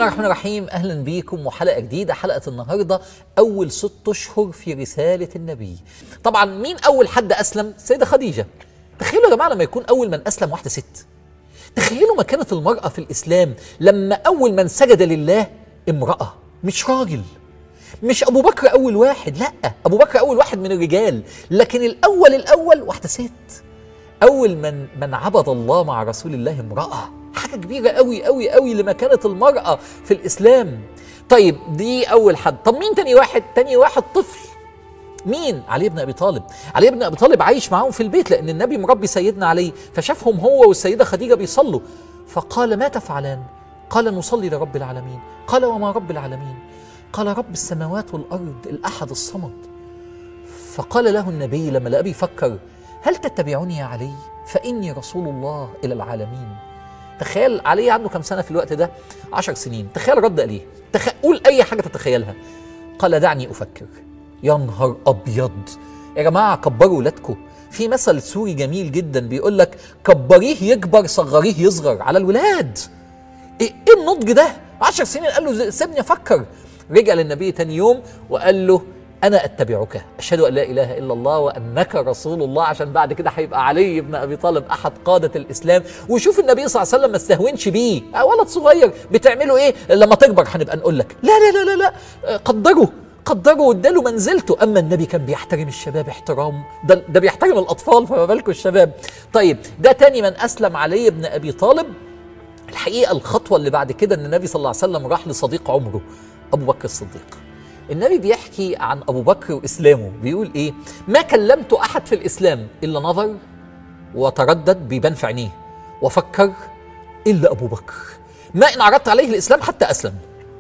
الله الرحمن الرحيم اهلا بيكم وحلقه جديده حلقه النهارده اول ست اشهر في رساله النبي طبعا مين اول حد اسلم السيده خديجه تخيلوا يا جماعه لما يكون اول من اسلم واحده ست تخيلوا مكانه المراه في الاسلام لما اول من سجد لله امراه مش راجل مش ابو بكر اول واحد لا ابو بكر اول واحد من الرجال لكن الاول الاول واحده ست اول من من عبد الله مع رسول الله امراه حاجه كبيره قوي قوي قوي لمكانه المراه في الاسلام طيب دي اول حد طب مين تاني واحد تاني واحد طفل مين علي بن ابي طالب علي بن ابي طالب عايش معاهم في البيت لان النبي مربي سيدنا علي فشافهم هو والسيده خديجه بيصلوا فقال ما تفعلان قال نصلي لرب العالمين قال وما رب العالمين قال رب السماوات والارض الاحد الصمد فقال له النبي لما لقى بيفكر هل تتبعني يا علي فاني رسول الله الى العالمين تخيل علي عنده كم سنه في الوقت ده عشر سنين تخيل رد عليه تخ... قول اي حاجه تتخيلها قال دعني افكر يا نهار ابيض يا جماعه كبروا ولادكم في مثل سوري جميل جدا بيقول لك كبريه يكبر صغريه يصغر على الولاد ايه إيه النضج ده عشر سنين قال له سيبني افكر رجع للنبي تاني يوم وقال له انا اتبعك اشهد ان لا اله الا الله وانك رسول الله عشان بعد كده هيبقى علي بن ابي طالب احد قاده الاسلام وشوف النبي صلى الله عليه وسلم ما استهونش بيه آه ولد صغير بتعمله ايه لما تكبر هنبقى نقول لك لا لا لا لا لا آه، قدره قدره واداله منزلته اما النبي كان بيحترم الشباب احترام ده, ده بيحترم الاطفال فما بالكم الشباب طيب ده تاني من اسلم علي بن ابي طالب الحقيقه الخطوه اللي بعد كده ان النبي صلى الله عليه وسلم راح لصديق عمره ابو بكر الصديق النبي بيحكي عن ابو بكر واسلامه بيقول ايه ما كلمت احد في الاسلام الا نظر وتردد بيبان في عينيه وفكر الا ابو بكر ما ان عرضت عليه الاسلام حتى اسلم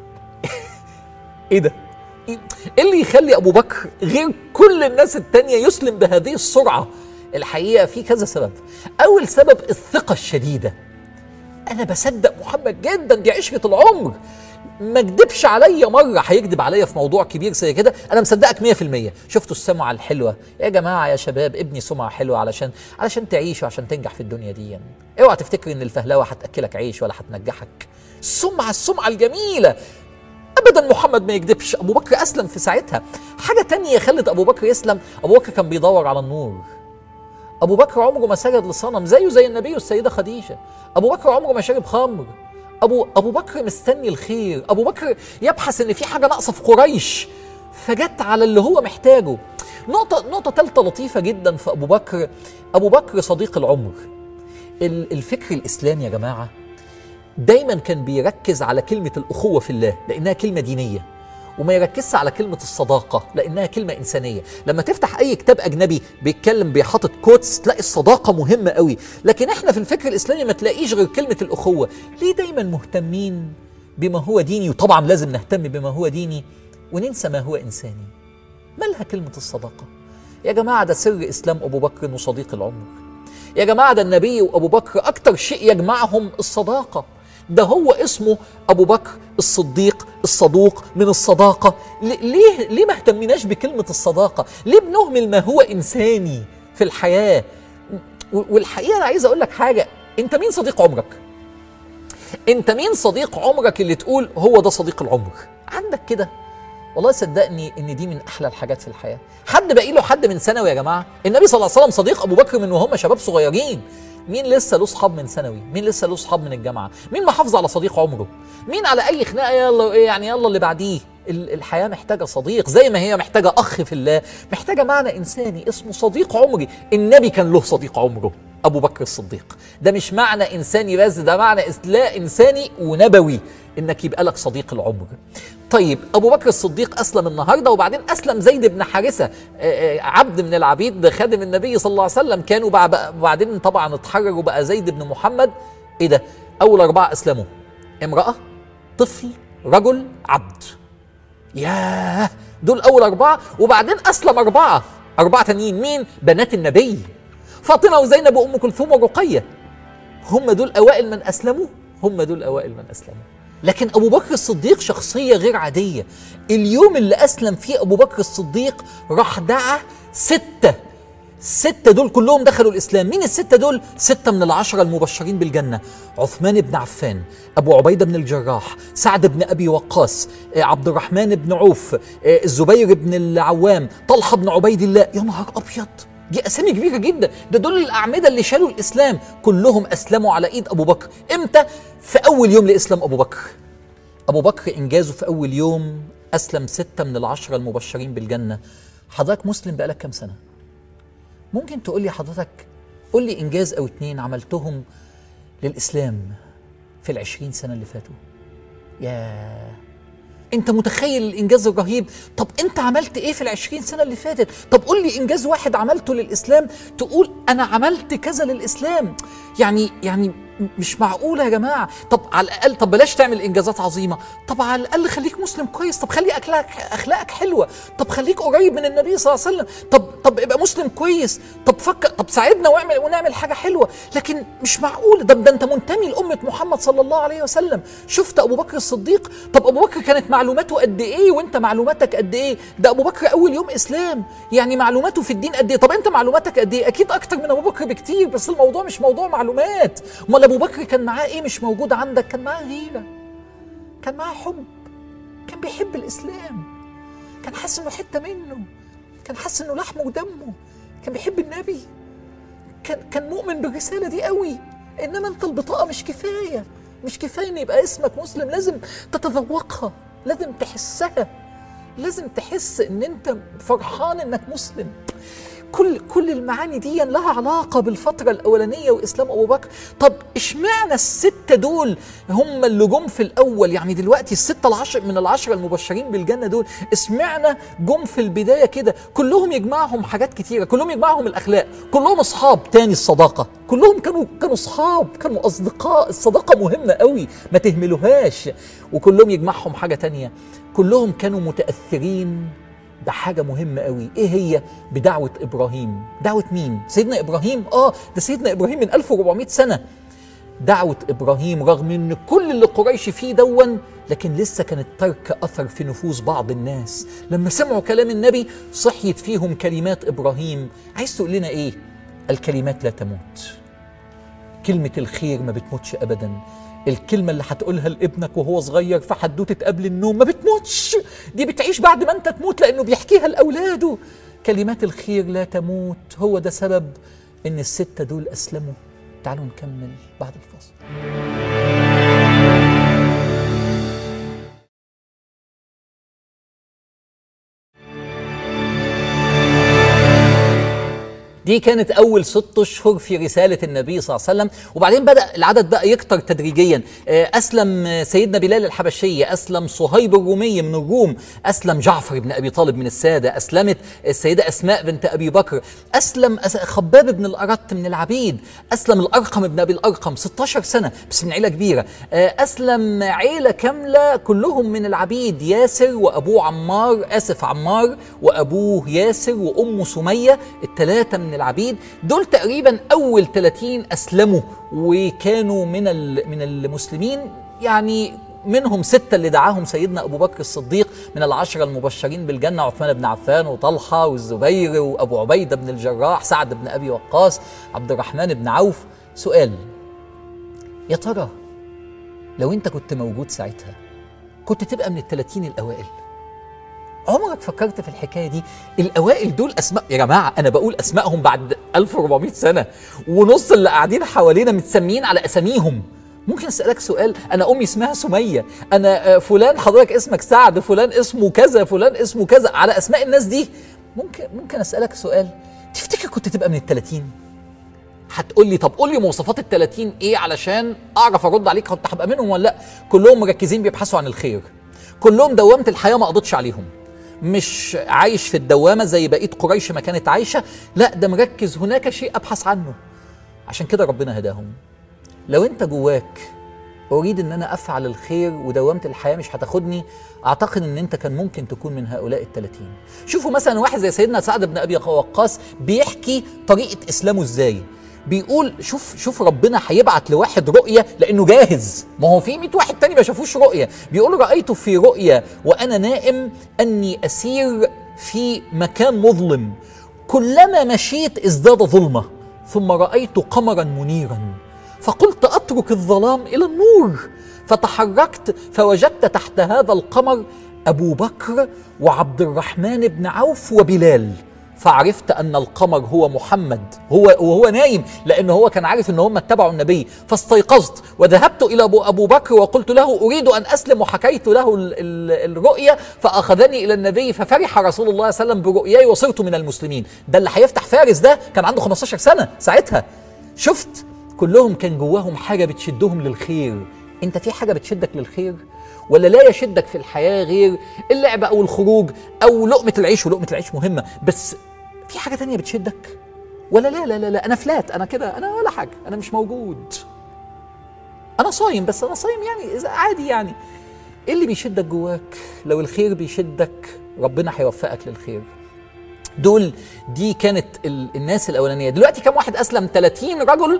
ايه ده ايه إيه اللي يخلي ابو بكر غير كل الناس التانية يسلم بهذه السرعه الحقيقه في كذا سبب اول سبب الثقه الشديده انا بصدق محمد جدا دي عشره العمر ما كدبش عليا مره هيكذب عليا في موضوع كبير زي كده انا مصدقك 100% شفتوا السمعه الحلوه يا جماعه يا شباب ابني سمعه حلوه علشان علشان تعيش وعشان تنجح في الدنيا دي يعني. اوعى تفتكر ان الفهلوه هتاكلك عيش ولا هتنجحك السمعه السمعه الجميله ابدا محمد ما يكذبش ابو بكر اسلم في ساعتها حاجه تانية خلت ابو بكر يسلم ابو بكر كان بيدور على النور ابو بكر عمره ما سجد لصنم زيه زي النبي والسيده خديجه ابو بكر عمره ما شرب خمر ابو ابو بكر مستني الخير ابو بكر يبحث ان في حاجه ناقصه في قريش فجت على اللي هو محتاجه نقطه نقطه ثالثه لطيفه جدا في ابو بكر ابو بكر صديق العمر ال- الفكر الاسلامي يا جماعه دايما كان بيركز على كلمه الاخوه في الله لانها كلمه دينيه وما يركزش على كلمة الصداقة لأنها كلمة إنسانية لما تفتح أي كتاب أجنبي بيتكلم بيحطط كوتس تلاقي الصداقة مهمة قوي لكن إحنا في الفكر الإسلامي ما تلاقيش غير كلمة الأخوة ليه دايما مهتمين بما هو ديني وطبعا لازم نهتم بما هو ديني وننسى ما هو إنساني مالها كلمة الصداقة يا جماعة ده سر إسلام أبو بكر وصديق العمر يا جماعة ده النبي وأبو بكر أكتر شيء يجمعهم الصداقة ده هو اسمه أبو بكر الصديق الصدوق من الصداقة ل- ليه ليه ما اهتمناش بكلمة الصداقة ليه بنهمل ما هو إنساني في الحياة و- والحقيقة أنا عايز أقول لك حاجة أنت مين صديق عمرك أنت مين صديق عمرك اللي تقول هو ده صديق العمر عندك كده والله صدقني ان دي من احلى الحاجات في الحياه حد باقي له حد من ثانوي يا جماعه النبي صلى الله عليه وسلم صديق ابو بكر من وهم شباب صغيرين مين لسه له صحاب من ثانوي مين لسه له صحاب من الجامعه مين محافظ على صديق عمره مين على اي خناقه يلا إيه يعني يلا اللي بعديه ال- الحياه محتاجه صديق زي ما هي محتاجه اخ في الله محتاجه معنى انساني اسمه صديق عمري النبي كان له صديق عمره ابو بكر الصديق ده مش معنى انساني بس ده معنى إس- لا انساني ونبوي انك يبقى لك صديق العمر طيب ابو بكر الصديق اسلم النهارده وبعدين اسلم زيد بن حارثه آه، آه، عبد من العبيد خادم النبي صلى الله عليه وسلم كانوا بع- بع- بعدين طبعا اتحرروا بقى زيد بن محمد ايه ده اول اربعه اسلموا امراه طفل رجل عبد ياه دول اول اربعه وبعدين اسلم اربعه اربعه تانيين مين بنات النبي فاطمه وزينب وام كلثوم ورقيه هم دول اوائل من اسلموا هم دول اوائل من اسلموا لكن ابو بكر الصديق شخصيه غير عاديه اليوم اللي اسلم فيه ابو بكر الصديق راح دعا سته الستة دول كلهم دخلوا الإسلام مين الستة دول؟ ستة من العشرة المبشرين بالجنة عثمان بن عفان أبو عبيدة بن الجراح سعد بن أبي وقاص آه، عبد الرحمن بن عوف آه، الزبير بن العوام طلحة بن عبيد الله يا نهار أبيض دي أسامي كبيرة جدا ده دول الأعمدة اللي شالوا الإسلام كلهم أسلموا على إيد أبو بكر إمتى؟ في أول يوم لإسلام أبو بكر أبو بكر إنجازه في أول يوم أسلم ستة من العشرة المبشرين بالجنة حضرتك مسلم بقالك كام سنة؟ ممكن تقول لي حضرتك قول لي إنجاز أو اتنين عملتهم للإسلام في العشرين سنة اللي فاتوا ياه انت متخيل الانجاز الرهيب طب انت عملت ايه في العشرين سنه اللي فاتت طب قول لي انجاز واحد عملته للاسلام تقول انا عملت كذا للاسلام يعني يعني مش معقولة يا جماعة طب على الأقل طب بلاش تعمل إنجازات عظيمة طب على الأقل خليك مسلم كويس طب خلي أخلاقك أخلاقك حلوة طب خليك قريب من النبي صلى الله عليه وسلم طب طب ابقى مسلم كويس طب فكر طب ساعدنا واعمل ونعمل حاجة حلوة لكن مش معقول ده ده أنت منتمي لأمة محمد صلى الله عليه وسلم شفت أبو بكر الصديق طب أبو بكر كانت معلوماته قد إيه وأنت معلوماتك قد إيه ده أبو بكر أول يوم إسلام يعني معلوماته في الدين قد إيه طب أنت معلوماتك قد إيه أكيد أكتر من أبو بكر بكتير بس الموضوع مش موضوع معلومات امال ابو بكر كان معاه ايه مش موجود عندك كان معاه غيره كان معاه حب كان بيحب الاسلام كان حاسس انه حته منه كان حاسس انه لحمه ودمه كان بيحب النبي كان كان مؤمن بالرساله دي قوي انما انت البطاقه مش كفايه مش كفايه ان يبقى اسمك مسلم لازم تتذوقها لازم تحسها لازم تحس ان انت فرحان انك مسلم كل كل المعاني دي لها علاقه بالفتره الاولانيه واسلام ابو بكر طب اشمعنى السته دول هم اللي جم في الاول يعني دلوقتي السته العشر من العشره المبشرين بالجنه دول اشمعنى جم في البدايه كده كلهم يجمعهم حاجات كتيره كلهم يجمعهم الاخلاق كلهم اصحاب تاني الصداقه كلهم كانوا كانوا اصحاب كانوا اصدقاء الصداقه مهمه قوي ما تهملوهاش وكلهم يجمعهم حاجه تانيه كلهم كانوا متاثرين بحاجة مهمة قوي ايه هي بدعوة ابراهيم دعوة مين سيدنا ابراهيم اه ده سيدنا ابراهيم من 1400 سنة دعوة ابراهيم رغم ان كل اللي قريش فيه دون لكن لسه كانت ترك اثر في نفوس بعض الناس لما سمعوا كلام النبي صحيت فيهم كلمات ابراهيم عايز تقول لنا ايه الكلمات لا تموت كلمة الخير ما بتموتش ابدا الكلمة اللي هتقولها لابنك وهو صغير في حدوتة قبل النوم ما بتموتش دي بتعيش بعد ما انت تموت لانه بيحكيها لاولاده كلمات الخير لا تموت هو ده سبب ان الستة دول اسلموا تعالوا نكمل بعد الفاصل دي كانت أول ست أشهر في رسالة النبي صلى الله عليه وسلم وبعدين بدأ العدد بقى يكتر تدريجيا آه، أسلم سيدنا بلال الحبشي أسلم صهيب الرومي من الروم أسلم جعفر بن أبي طالب من السادة أسلمت السيدة أسماء بنت أبي بكر أسلم أس- خباب بن الأرت من العبيد أسلم الأرقم بن أبي الأرقم 16 سنة بس من عيلة كبيرة آه، أسلم عيلة كاملة كلهم من العبيد ياسر وأبوه عمار آسف عمار وأبوه ياسر وأمه سمية الثلاثة من العبيد دول تقريبا أول 30 أسلموا وكانوا من ال- من المسلمين يعني منهم ستة اللي دعاهم سيدنا أبو بكر الصديق من العشرة المبشرين بالجنة عثمان بن عفان وطلحة والزبير وأبو عبيدة بن الجراح سعد بن أبي وقاص عبد الرحمن بن عوف سؤال يا ترى لو أنت كنت موجود ساعتها كنت تبقى من الثلاثين الأوائل عمرك فكرت في الحكايه دي الاوائل دول اسماء يا جماعه انا بقول اسمائهم بعد 1400 سنه ونص اللي قاعدين حوالينا متسميين على اساميهم ممكن اسالك سؤال انا امي اسمها سميه انا آه، فلان حضرتك اسمك سعد فلان اسمه كذا فلان اسمه كذا على اسماء الناس دي ممكن ممكن اسالك سؤال تفتكر كنت تبقى من الثلاثين هتقول لي طب قول لي مواصفات ال 30 ايه علشان اعرف ارد عليك كنت هبقى منهم ولا لا كلهم مركزين بيبحثوا عن الخير كلهم دوامه الحياه ما قضتش عليهم مش عايش في الدوامه زي بقيه قريش ما كانت عايشه لا ده مركز هناك شيء ابحث عنه عشان كده ربنا هداهم لو انت جواك اريد ان انا افعل الخير ودوامه الحياه مش هتاخدني اعتقد ان انت كان ممكن تكون من هؤلاء الثلاثين شوفوا مثلا واحد زي سيدنا سعد بن ابي وقاص بيحكي طريقه اسلامه ازاي بيقول شوف شوف ربنا هيبعت لواحد رؤيه لانه جاهز ما هو في 100 واحد تاني ما شافوش رؤيه بيقول رايت في رؤيا وانا نائم اني اسير في مكان مظلم كلما مشيت ازداد ظلمه ثم رايت قمرا منيرا فقلت اترك الظلام الى النور فتحركت فوجدت تحت هذا القمر ابو بكر وعبد الرحمن بن عوف وبلال فعرفت ان القمر هو محمد هو وهو نايم لان هو كان عارف ان هم اتبعوا النبي فاستيقظت وذهبت الى ابو ابو بكر وقلت له اريد ان اسلم وحكيت له ال ال الرؤيا فاخذني الى النبي ففرح رسول الله صلى الله عليه وسلم برؤياي وصرت من المسلمين ده اللي هيفتح فارس ده كان عنده 15 سنه ساعتها شفت كلهم كان جواهم حاجه بتشدهم للخير انت في حاجه بتشدك للخير ولا لا يشدك في الحياه غير اللعب او الخروج او لقمه العيش ولقمه العيش مهمه بس في حاجه تانية بتشدك ولا لا لا لا, لا انا فلات انا كده انا ولا حاجه انا مش موجود انا صايم بس انا صايم يعني إذا عادي يعني ايه اللي بيشدك جواك لو الخير بيشدك ربنا هيوفقك للخير دول دي كانت ال- الناس الاولانيه دلوقتي كم واحد اسلم 30 رجل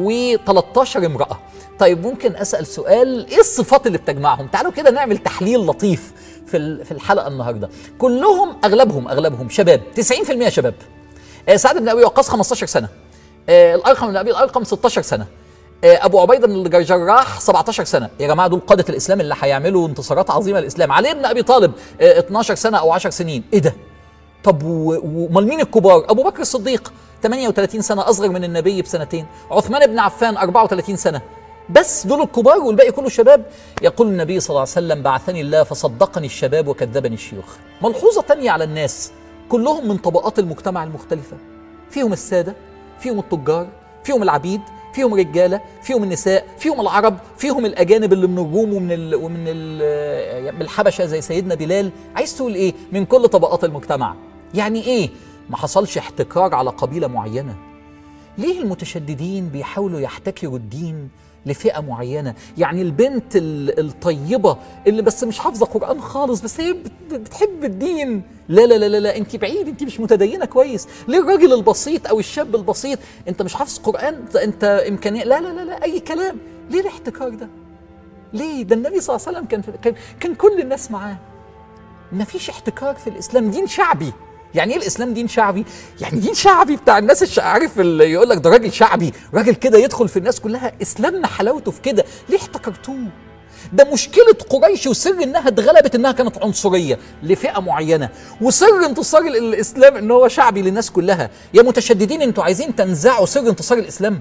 و13 امراه طيب ممكن اسال سؤال ايه الصفات اللي بتجمعهم تعالوا كده نعمل تحليل لطيف في ال- في الحلقه النهارده كلهم اغلبهم اغلبهم شباب 90% شباب آه، سعد بن ابي وقاص 15 سنه آه، الارقم بن ابي الارقم 16 سنه آه، ابو عبيده بن الجراح 17 سنه يا جماعه دول قاده الاسلام اللي هيعملوا انتصارات عظيمه للاسلام علي بن ابي طالب آه، 12 سنه او 10 سنين ايه ده طب و- وامال مين الكبار ابو بكر الصديق 38 سنه اصغر من النبي بسنتين عثمان بن عفان 34 سنه بس دول الكبار والباقي كله شباب يقول النبي صلى الله عليه وسلم بعثني الله فصدقني الشباب وكذبني الشيوخ ملحوظه تانية على الناس كلهم من طبقات المجتمع المختلفه فيهم الساده فيهم التجار فيهم العبيد فيهم رجاله فيهم النساء فيهم العرب فيهم الاجانب اللي من الروم ومن ال ومن ال من الحبشه زي سيدنا بلال عايز تقول ايه من كل طبقات المجتمع يعني ايه ما حصلش احتكار على قبيله معينه ليه المتشددين بيحاولوا يحتكروا الدين لفئة معينة يعني البنت ال- الطيبة اللي بس مش حافظة قرآن خالص بس هي بت- بتحب الدين لا لا لا لا, لا انت بعيد انت مش متدينة كويس ليه الراجل البسيط او الشاب البسيط انت مش حافظ قرآن انت, انت امكانية لا لا لا لا اي كلام ليه الاحتكار ده ليه ده النبي صلى الله عليه وسلم كان كان كان كل الناس معاه ما فيش احتكار في الاسلام دين شعبي يعني ايه الاسلام دين شعبي يعني دين شعبي بتاع الناس الش... عارف اللي يقول لك ده راجل شعبي راجل كده يدخل في الناس كلها اسلامنا حلاوته في كده ليه احتكرتوه ده مشكلة قريش وسر انها اتغلبت انها كانت عنصرية لفئة معينة وسر انتصار ال- الاسلام ان هو شعبي للناس كلها يا متشددين انتوا عايزين تنزعوا سر انتصار الاسلام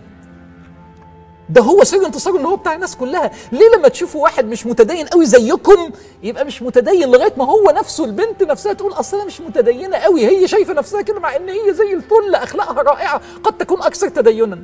ده هو سر انتصاره ان هو بتاع الناس كلها ليه لما تشوفوا واحد مش متدين قوي زيكم يبقى مش متدين لغايه ما هو نفسه البنت نفسها تقول اصل انا مش متدينه قوي هي شايفه نفسها كده مع ان هي زي الفل اخلاقها رائعه قد تكون اكثر تدينا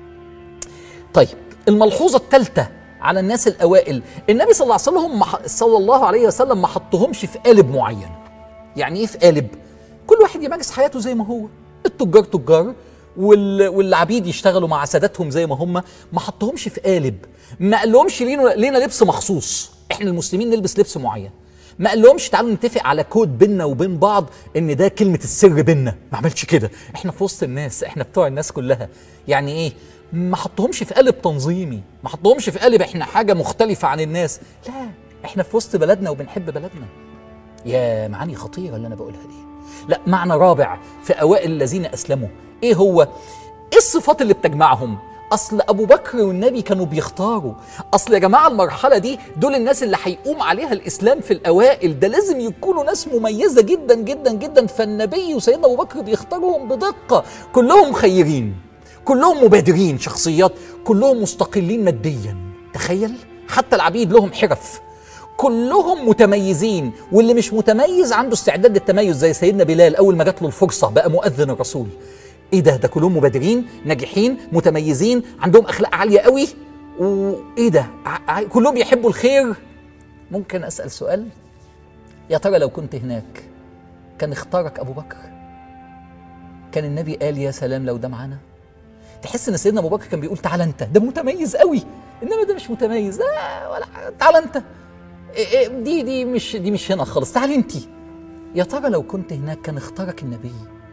طيب الملحوظه الثالثه على الناس الاوائل النبي صلى الله عليه وسلم ما ح- صلى الله عليه وسلم ما حطهمش في قالب معين يعني ايه في قالب كل واحد يمارس حياته زي ما هو التجار تجار وال... والعبيد يشتغلوا مع سادتهم زي ما هم ما حطهمش في قالب ما قالهمش لينا لينا لبس مخصوص احنا المسلمين نلبس لبس معين ما قالهمش تعالوا نتفق على كود بيننا وبين بعض ان ده كلمه السر بيننا ما عملش كده احنا في وسط الناس احنا بتوع الناس كلها يعني ايه ما حطهمش في قالب تنظيمي ما حطهمش في قالب احنا حاجه مختلفه عن الناس لا احنا في وسط بلدنا وبنحب بلدنا يا معاني خطيرة اللي أنا بقولها دي لا معنى رابع في أوائل الذين أسلموا إيه هو؟ إيه الصفات اللي بتجمعهم؟ أصل أبو بكر والنبي كانوا بيختاروا أصل يا جماعة المرحلة دي دول الناس اللي هيقوم عليها الإسلام في الأوائل ده لازم يكونوا ناس مميزة جدا جدا جدا فالنبي وسيدنا أبو بكر بيختارهم بدقة كلهم خيرين كلهم مبادرين شخصيات كلهم مستقلين ماديا تخيل حتى العبيد لهم حرف كلهم متميزين واللي مش متميز عنده استعداد للتميز زي سيدنا بلال اول ما جات له الفرصه بقى مؤذن الرسول ايه ده ده كلهم مبادرين ناجحين متميزين عندهم اخلاق عاليه قوي وايه ده ع- ع- كلهم يحبوا الخير ممكن اسال سؤال يا ترى لو كنت هناك كان اختارك ابو بكر كان النبي قال يا سلام لو ده معانا تحس ان سيدنا ابو بكر كان بيقول تعال انت ده متميز قوي انما ده مش متميز ده ولا حاجة. تعال انت إيه إيه دي دي مش دي مش هنا خالص تعال انت يا ترى لو كنت هناك كان اختارك النبي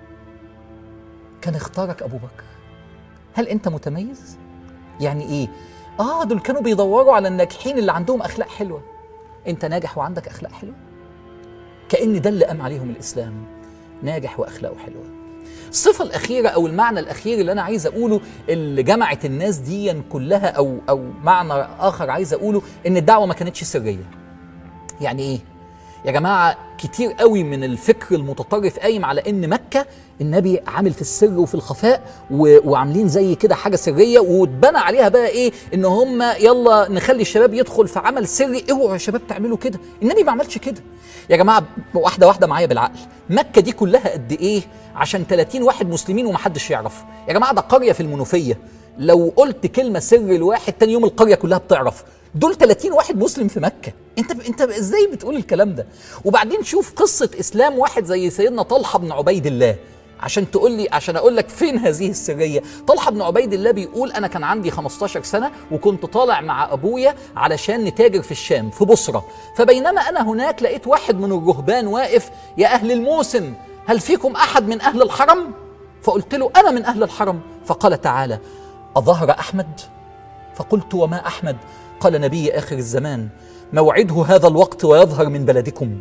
كان اختارك ابو بكر هل انت متميز يعني ايه اه دول كانوا بيدوروا على الناجحين اللي عندهم اخلاق حلوه انت ناجح وعندك اخلاق حلوه كان ده اللي قام عليهم الاسلام ناجح واخلاقه حلوه الصفة الأخيرة أو المعنى الأخير اللي أنا عايز أقوله اللي جمعت الناس دي كلها أو أو معنى آخر عايز أقوله إن الدعوة ما كانتش سرية. يعني إيه؟ يا جماعة كتير قوي من الفكر المتطرف قايم على ان مكة النبي عامل في السر وفي الخفاء و... وعاملين زي كده حاجة سرية واتبنى عليها بقى ايه ان هم يلا نخلي الشباب يدخل في عمل سري اوعوا يا شباب تعملوا كده النبي ما عملش كده يا جماعة واحدة واحدة معايا بالعقل مكة دي كلها قد ايه عشان 30 واحد مسلمين ومحدش يعرف يا جماعة ده قرية في المنوفية لو قلت كلمة سر لواحد تاني يوم القرية كلها بتعرف دول 30 واحد مسلم في مكة انت انت ازاي بتقول الكلام ده وبعدين شوف قصة اسلام واحد زي سيدنا طلحة بن عبيد الله عشان تقول لي عشان اقول لك فين هذه السريه طلحه بن عبيد الله بيقول انا كان عندي 15 سنه وكنت طالع مع ابويا علشان نتاجر في الشام في بصره فبينما انا هناك لقيت واحد من الرهبان واقف يا اهل الموسم هل فيكم احد من اهل الحرم فقلت له انا من اهل الحرم فقال تعالى اظهر احمد فقلت وما احمد قال نبي اخر الزمان موعده هذا الوقت ويظهر من بلدكم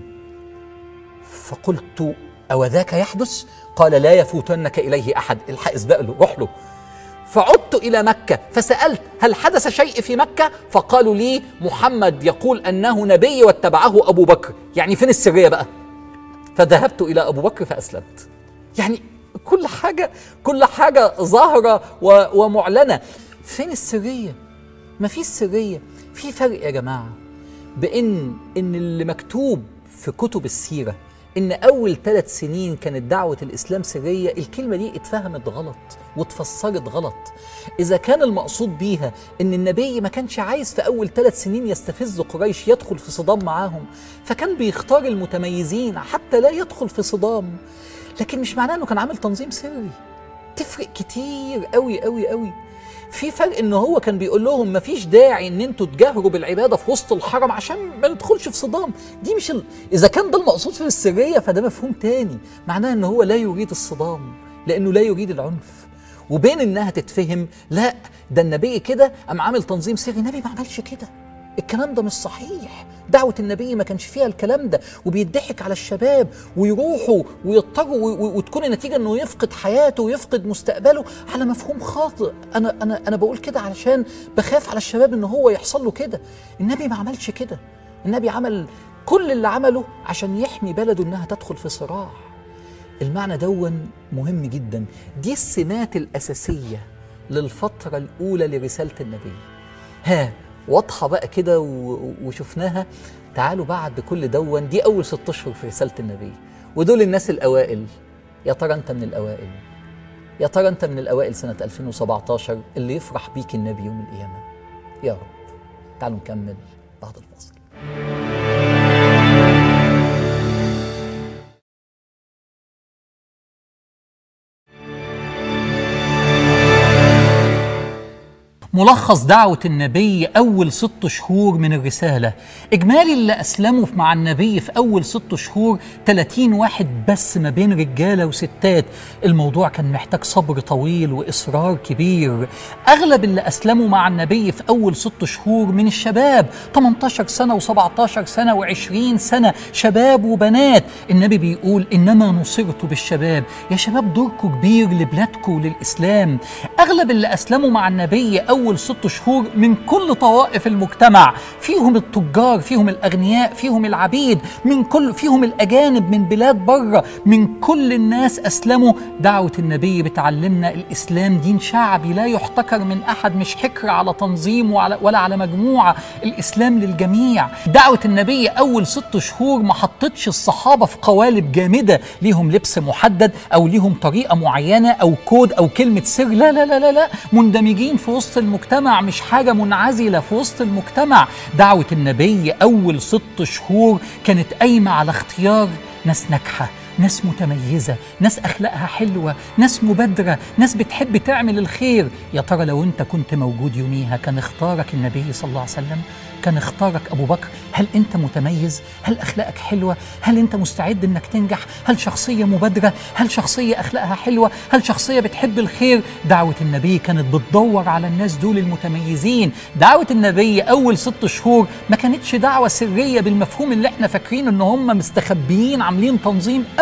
فقلت أو ذاك يحدث قال لا يفوتنك إليه أحد الحق اسبق له روح له فعدت إلى مكة فسألت هل حدث شيء في مكة فقالوا لي محمد يقول أنه نبي واتبعه أبو بكر يعني فين السرية بقى فذهبت إلى أبو بكر فأسلمت يعني كل حاجة كل حاجة ظاهرة ومعلنة فين السرية ما فيش سرية في فرق يا جماعة بإن إن اللي مكتوب في كتب السيرة إن أول ثلاث سنين كانت دعوة الإسلام سرية الكلمة دي اتفهمت غلط واتفسرت غلط إذا كان المقصود بيها إن النبي ما كانش عايز في أول ثلاث سنين يستفز قريش يدخل في صدام معاهم فكان بيختار المتميزين حتى لا يدخل في صدام لكن مش معناه إنه كان عامل تنظيم سري تفرق كتير قوي قوي قوي في فرق ان هو كان بيقول لهم مفيش داعي ان انتوا تجاهروا بالعباده في وسط الحرم عشان ما ندخلش في صدام دي مش ال... اذا كان ده المقصود في السريه فده مفهوم تاني معناه ان هو لا يريد الصدام لانه لا يريد العنف وبين انها تتفهم لا ده النبي كده قام عامل تنظيم سري النبي ما عملش كده الكلام ده مش صحيح دعوة النبي ما كانش فيها الكلام ده وبيضحك على الشباب ويروحوا ويضطروا وتكون النتيجة انه يفقد حياته ويفقد مستقبله على مفهوم خاطئ انا انا انا بقول كده علشان بخاف على الشباب ان هو يحصل له كده النبي ما عملش كده النبي عمل كل اللي عمله عشان يحمي بلده انها تدخل في صراع المعنى دون مهم جدا دي السمات الأساسية للفترة الأولى لرسالة النبي ها واضحة بقى كده وشفناها تعالوا بعد كل دون دي أول ست أشهر في رسالة النبي ودول الناس الأوائل يا ترى أنت من الأوائل يا ترى أنت من الأوائل سنة 2017 اللي يفرح بيك النبي يوم القيامة يا رب تعالوا نكمل بعد الفاصل ملخص دعوة النبي أول ست شهور من الرسالة إجمالي اللي أسلموا مع النبي في أول ست شهور 30 واحد بس ما بين رجالة وستات الموضوع كان محتاج صبر طويل وإصرار كبير أغلب اللي أسلموا مع النبي في أول ست شهور من الشباب 18 سنة و17 سنة و20 سنة شباب وبنات النبي بيقول إنما نصرت بالشباب يا شباب دوركم كبير لبلادكم وللإسلام أغلب اللي أسلموا مع النبي أول أول ست شهور من كل طوائف المجتمع فيهم التجار فيهم الأغنياء فيهم العبيد من كل فيهم الأجانب من بلاد بره من كل الناس أسلموا دعوة النبي بتعلمنا الإسلام دين شعبي لا يحتكر من أحد مش حكر على تنظيم وعلى ولا على مجموعة الإسلام للجميع دعوة النبي أول ست شهور ما حطتش الصحابة في قوالب جامدة ليهم لبس محدد أو ليهم طريقة معينة أو كود أو كلمة سر لا لا لا لا, لا مندمجين في وسط المجتمع مش حاجة منعزلة في وسط المجتمع دعوة النبي أول ست شهور كانت قايمة على اختيار ناس ناجحة ناس متميزة ناس أخلاقها حلوة ناس مبادرة ناس بتحب تعمل الخير يا ترى لو أنت كنت موجود يوميها كان اختارك النبي صلى الله عليه وسلم كان اختارك أبو بكر هل أنت متميز هل أخلاقك حلوة هل أنت مستعد أنك تنجح هل شخصية مبادرة هل شخصية أخلاقها حلوة هل شخصية بتحب الخير دعوة النبي كانت بتدور على الناس دول المتميزين دعوة النبي أول ست شهور ما كانتش دعوة سرية بالمفهوم اللي احنا فاكرين ان هم مستخبيين عاملين تنظيم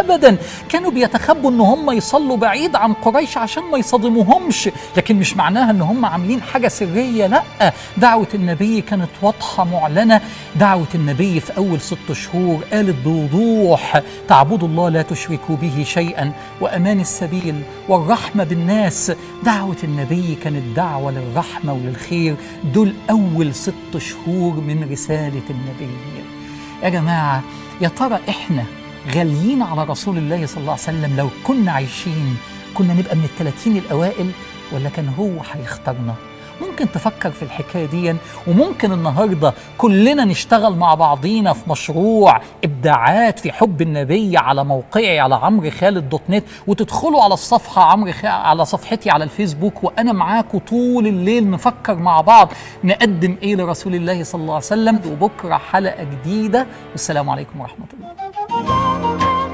ابدا كانوا بيتخبوا ان هم يصلوا بعيد عن قريش عشان ما يصادموهمش لكن مش معناها ان هم عاملين حاجه سريه لا دعوه النبي كانت واضحه معلنه دعوه النبي في اول ست شهور قالت بوضوح تعبدوا الله لا تشركوا به شيئا وامان السبيل والرحمه بالناس دعوه النبي كانت دعوه للرحمه وللخير دول اول ست شهور من رساله النبي يا جماعه يا ترى احنا غاليين على رسول الله صلى الله عليه وسلم لو كنا عايشين كنا نبقى من الثلاثين الأوائل ولا كان هو هيختارنا ممكن تفكر في الحكاية دي وممكن النهاردة كلنا نشتغل مع بعضينا في مشروع إبداعات في حب النبي على موقعي على عمرو خالد دوت نت وتدخلوا على الصفحة عمرو خ... على صفحتي على الفيسبوك وأنا معاكم طول الليل نفكر مع بعض نقدم إيه لرسول الله صلى الله عليه وسلم وبكرة حلقة جديدة والسلام عليكم ورحمة الله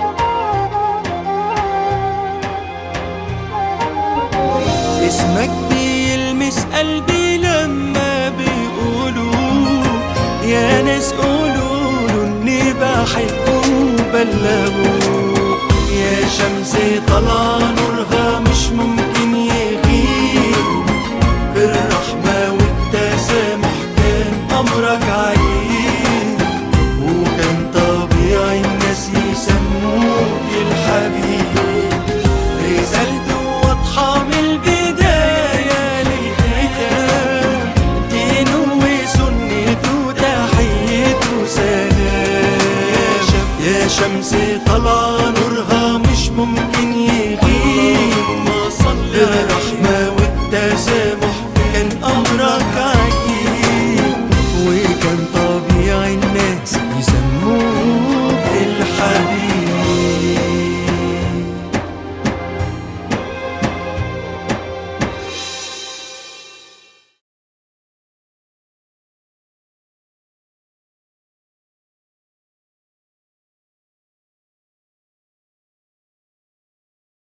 اسمك بيلمس قلبي لما بيقولوا يا ناس قولوا اني بحبه بلغوا يا شمس طلع نورها مش ممكن يغيب بالرحمة والتسامح كان أمرك عجيب وكان طبيعي الناس يسموك الحبيب رسالته واضحة من البداية للختام دينه وسنته تحيته سلام يا شمس طلعنا